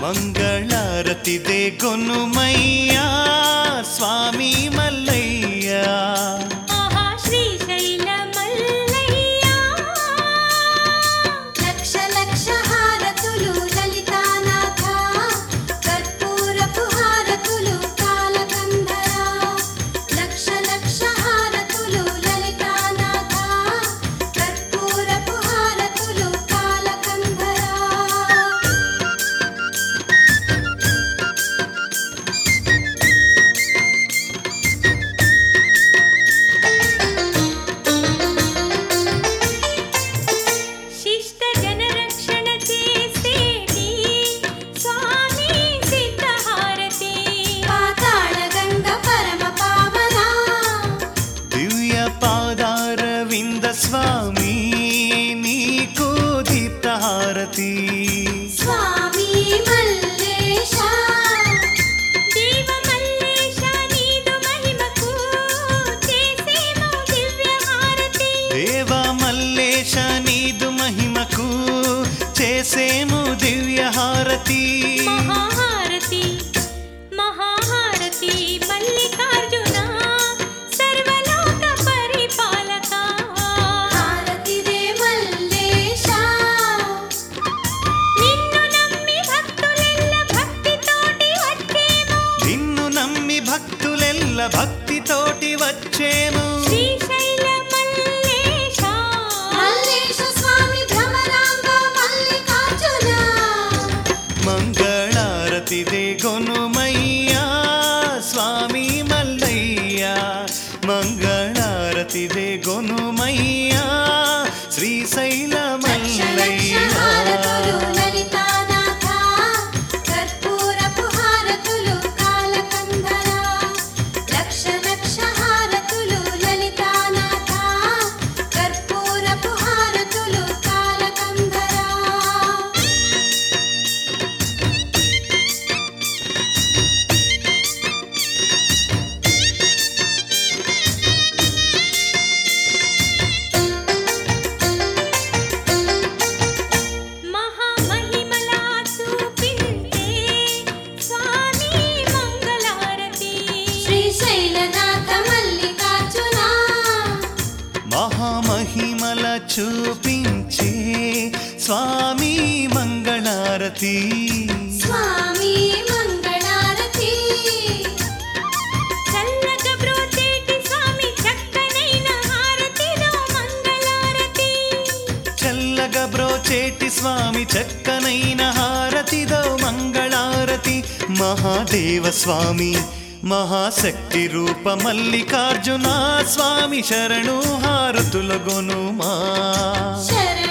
మంగళారతిదే గొనుమయ్యా స్వామి మల్లయ్యా ఆహా శ్రీశైల మల్లయ్య లక్ష లక్ష హారతులు లలితానాథ కర్పూరపు హారతులు కాలకంధర లక్ష లక్ష హారతులు లలితానాథ కర్పూరపు హారతులు కాలకంధర శిష్ట జనరక్షణ చేసేటి స్వామి సిద్ధహారతి పాతాళ గంగ పరమ పావన దివ్య పాదార వింద స్వామి నీకు దీప్తహారతి స్వామి మల్లేశ దేవ మల్లేశ నీదు మహిమకు చేసేము దివ్య హారతి దేవ మల్లేశ నీదు మహిమకు చేసేము దివ్య హారతి మహాహారతి మహాహారతి మల్లికార్జున సర్వలోక పరిపాలక హారతి దే మల్లేశ నిన్ను నమ్మి భక్తులెల్ల భక్తితోటి వచ్చేము నిన్ను నమ్మి భక్తులెల్ల భక్తితోటి వచ్చేము శ్రీశైల మల్లేశ మల్లేశ స్వామి భ్రమరాంబ మల్లికార్జున మంగళారతిదే గొనుమయ్యా స్వామి మల్లయ్యా మంగళారతిదే గొనుమయ్యా శ్రీశైల లక్ష లక్ష హారతులు మల్లయ్యా లలితానాథ కర్పూరపు హారతులు కాలకంధర లక్ష లక్ష హారతులు లలితానాథ కర్పూరపు హారతులు కాలకంధర మహామహిమలా చూపించే స్వామి మంగళారతి శ్రీశైలనాథ మల్లికార్జున మహామహిమల చూపించే స్వామి మంగళారతి స్వామి మంగళారతి చల్లగా బ్రోచేటి స్వామి చక్కనైన హారతిలో మంగళారతి చల్లగా బ్రోచేటి స్వామి చక్కనైన హారతిదో మంగళారతి మహాదేవ స్వామి మహాశక్తి రూప మల్లికార్జున స్వామి శరణు హారతుల గొనుమా శరణ